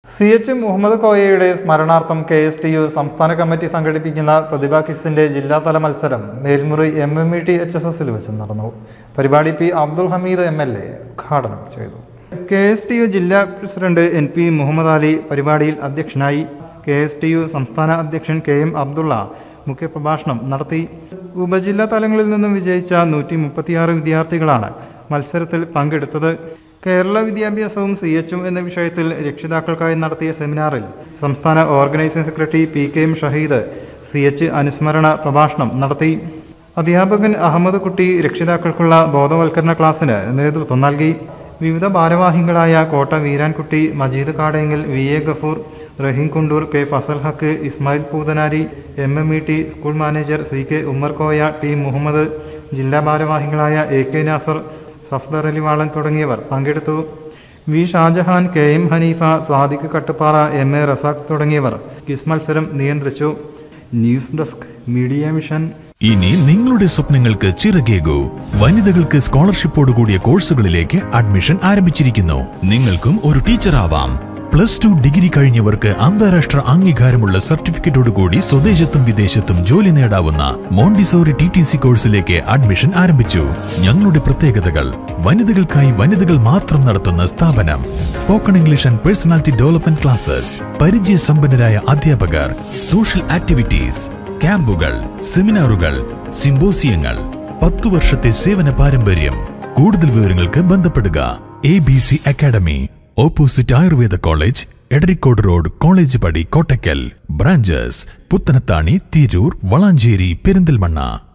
C H Muhammad കോയയുടെ സ്മരണാർത്ഥം K S T U സംസ്ഥാന കമ്മിറ്റി സംഘടിപ്പിക്കുന്ന പ്രതിഭാ ക്വിസിന്റെ ജില്ലാതല മത്സരം മേൽമുറി M M E T H S എസിൽ വെച്ച് നടന്നു പരിപാടി P Abdul Hameed M L A ഉദ്ഘാടനം ചെയ്തു കെ എസ് ടി യു ജില്ലാ president N P Muhammad Ali പരിപാടിയിൽ അധ്യക്ഷനായി കെ എസ് ടി യു സംസ്ഥാന അധ്യക്ഷൻ കെ എം അബ്ദുള്ള മുഖ്യപ്രഭാഷണം നടത്തി ഉപജില്ലാ തലങ്ങളിൽ നിന്നും വിജയിച്ച നൂറ്റി മുപ്പത്തിയാറ് വിദ്യാർത്ഥികളാണ് മത്സരത്തിൽ പങ്കെടുത്തത് കേരള വിദ്യാഭ്യാസവും സി എച്ചും എന്ന വിഷയത്തിൽ രക്ഷിതാക്കൾക്കായി നടത്തിയ സെമിനാറിൽ സംസ്ഥാന organising secretary P K M Shaheed C H അനുസ്മരണ പ്രഭാഷണം നടത്തി അധ്യാപകൻ അഹമ്മദ് കുട്ടി രക്ഷിതാക്കൾക്കുള്ള ബോധവൽക്കരണ ക്ലാസ്സിന് നേതൃത്വം നൽകി വിവിധ ഭാരവാഹികളായ Kotta Veerankutty Majeed Kadengal V A Gafoor Rahim Kundoor K Fazal Haq Ismail Poothanari M M E T school manager C K Ummer Koya T Muhammad ജില്ലാ ഭാരവാഹികളായ എ കെ നാസർ സഫ്ദർ അലി വാളൻ തുടങ്ങിയവർ പങ്കെടുത്തു V Shajahan K M Hanifa Sadiq Kattuppara M A Razak തുടങ്ങിയവർ ക്വിസ് മത്സരം നിയന്ത്രിച്ചു ന്യൂസ് ഡെസ്ക് മീഡിയ മിഷൻ ഇനി നിങ്ങളുടെ സ്വപ്നങ്ങൾക്ക് ചിറകേകൂ വനിതകൾക്ക് സ്കോളർഷിപ്പോട് കൂടിയ കോഴ്സുകളിലേക്ക് അഡ്മിഷൻ ആരംഭിച്ചിരിക്കുന്നു നിങ്ങൾക്കും ഒരു ടീച്ചർ ആവാം പ്ലസ് ടു ഡിഗ്രി കഴിഞ്ഞവർക്ക് അന്താരാഷ്ട്ര അംഗീകാരമുള്ള സർട്ടിഫിക്കറ്റോടുകൂടി സ്വദേശത്തും വിദേശത്തും ജോലി നേടാവുന്ന മോണ്ടിസോറി ടി ടി സി കോഴ്സിലേക്ക് അഡ്മിഷൻ ആരംഭിച്ചു ഞങ്ങളുടെ പ്രത്യേകതകൾ വനിതകൾക്കായി വനിതകൾ മാത്രം നടത്തുന്ന സ്ഥാപനം spoken English and personality development classes പരിചയസമ്പന്നരായ അധ്യാപകർ സോഷ്യൽ ആക്ടിവിറ്റീസ് ക്യാമ്പുകൾ സെമിനാറുകൾ സിംബോസിയങ്ങൾ പത്തു വർഷത്തെ സേവന പാരമ്പര്യം കൂടുതൽ വിവരങ്ങൾക്ക് ബന്ധപ്പെടുക A B C academy opposite Ayurveda college Edarikode road college പടി കോട്ടയ്ക്കൽ ബ്രാഞ്ചസ് പുത്തനത്താണി തിരൂർ വളാഞ്ചേരി പെരിന്തൽമണ്ണ